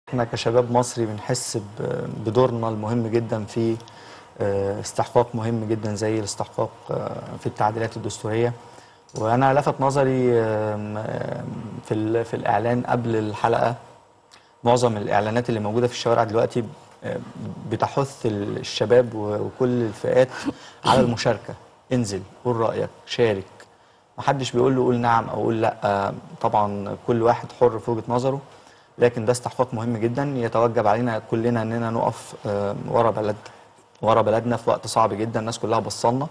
احنا كشباب مصري بنحس ب- بدورنا المهم جدا في آه، استحقاق مهم جدا زي الاستحقاق آه، في التعديلات الدستورية وانا لفت نظري آم، آم، في ال- في الاعلان قبل الحلقة معظم الاعلانات اللي موجودة في الشوارع دلوقتي آه، بتحث الشباب و- وكل الفئات على المشاركة انزل قول رأيك شارك محدش بيقول له قول نعم او قول لا آه، طبعا كل واحد حر في وجهة نظره لكن ده استحقاق مهم جدا يتوجب علينا كلنا اننا نقف آه، ورا بلد ورا بلدنا في وقت صعب جدا الناس كلها بصلنا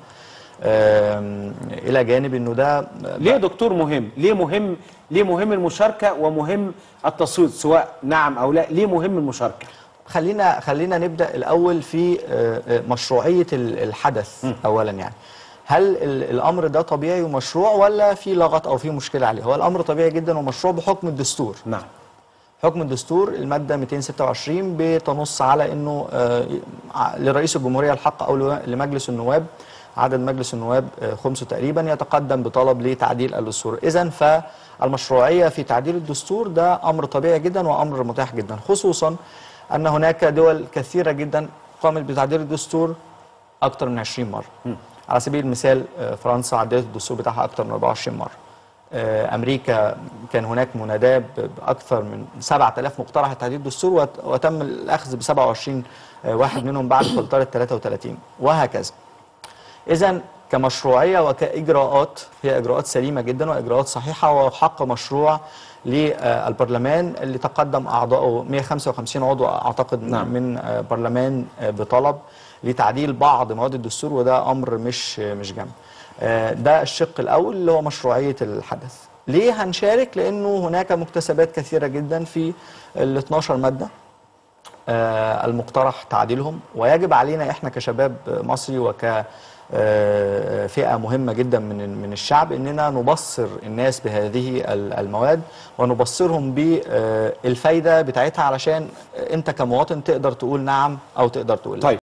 آم، الى جانب انه ده ليه يا دكتور مهم؟ ليه مهم ليه مهم المشاركه ومهم التصويت سواء نعم او لا؟ ليه مهم المشاركه؟ خلينا خلينا نبدا الاول في آه، آه، مشروعيه ال- الحدث اولا يعني هل ال- الامر ده طبيعي ومشروع ولا في لغط او في مشكله عليه هو الامر طبيعي جدا ومشروع بحكم الدستور نعم حكم الدستور المادة 226 بتنص على انه آه، ع- لرئيس الجمهورية الحق او لو- لمجلس النواب عدد مجلس النواب آه، خمسه تقريبا يتقدم بطلب لتعديل الدستور اذا فالمشروعية في تعديل الدستور ده امر طبيعي جدا وامر متاح جدا خصوصا ان هناك دول كثيرة جدا قامت بتعديل الدستور اكثر من 20 مرة على سبيل المثال آه، فرنسا عدلت الدستور بتاعها اكثر من 24 مرة آه، امريكا كان هناك مناداه ب- باكثر من 7000 مقترح لتعديل الدستور وت- وتم الاخذ ب 27 آه، واحد منهم بعد فلتره 33 وهكذا. اذا كمشروعيه وكاجراءات هي اجراءات سليمه جدا واجراءات صحيحه وحق مشروع للبرلمان اللي تقدم اعضائه 155 عضو اعتقد نعم. من آه، برلمان آه، بطلب لتعديل بعض مواد الدستور وده امر مش مش جنب. آه، ده الشق الاول اللي هو مشروعيه الحدث. ليه هنشارك؟ لانه هناك مكتسبات كثيره جدا في ال 12 ماده آه، المقترح تعديلهم ويجب علينا احنا كشباب مصري وك آه، فئة مهمة جدا من من الشعب اننا نبصر الناس بهذه ال- المواد ونبصرهم بالفايدة بتاعتها علشان انت كمواطن تقدر تقول نعم او تقدر تقول لا طيب